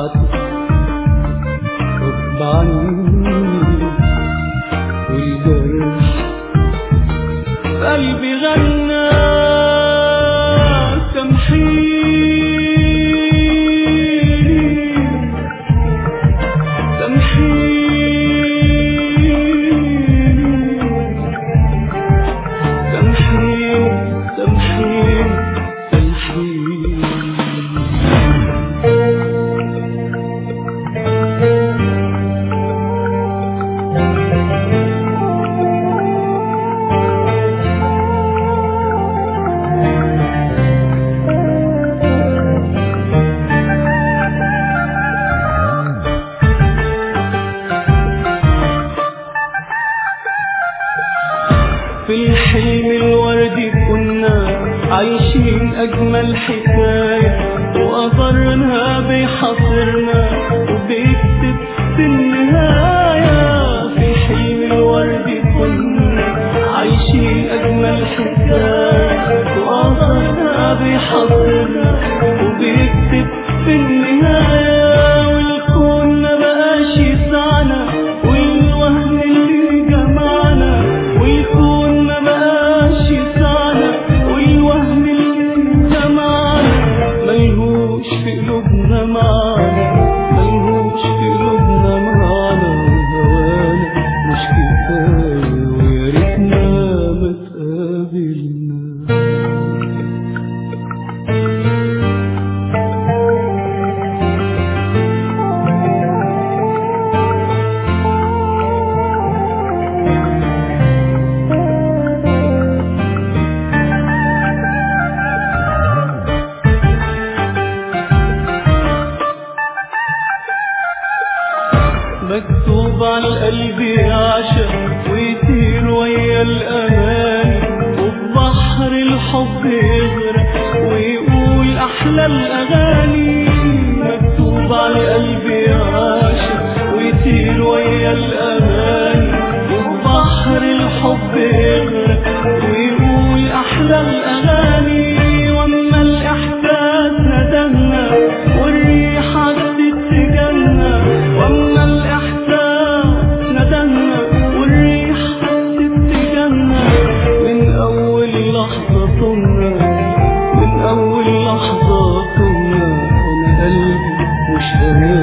ساعات غصب عني والجرح في قلبي غنى سامحيني سامحيني سامحيني سامحيني سامحيني في الحلم الوردي كنا عايشين أجمل حكاية وقدرنا بيحاصرنا وبيكتب في النهاية في الحلم الوردي كنا عايشين أجمل حكاية وقدرنا بيحاصرنا وبيكتب في النهاية والكون ما بقاش يسعنا والوهم اللي جمعنا والكون ما بقاش يسعنا والوهم اللي جمعنا ملهوش في قلوبنا معانا ملهوش في قلوبنا معانا وهوانا مش كفاية ويا ريتنا ما تقابلنا مكتوب على القلب يعشق ويطير ويا الأمان وفي بحر الحب يغرق ويقول أحلى الأغاني مكتوب على القلب يعشق ويطير ويا الأمان وفي بحر الحب يغرق ويقول أحلى الأغاني وأما الإحساس ندمنا والريحة تتجنى وأما الإحساس ندمنا والريحة تتجنى من أول لحظة طمنا من أول لحظة طمنا أنا قلبي مش أمان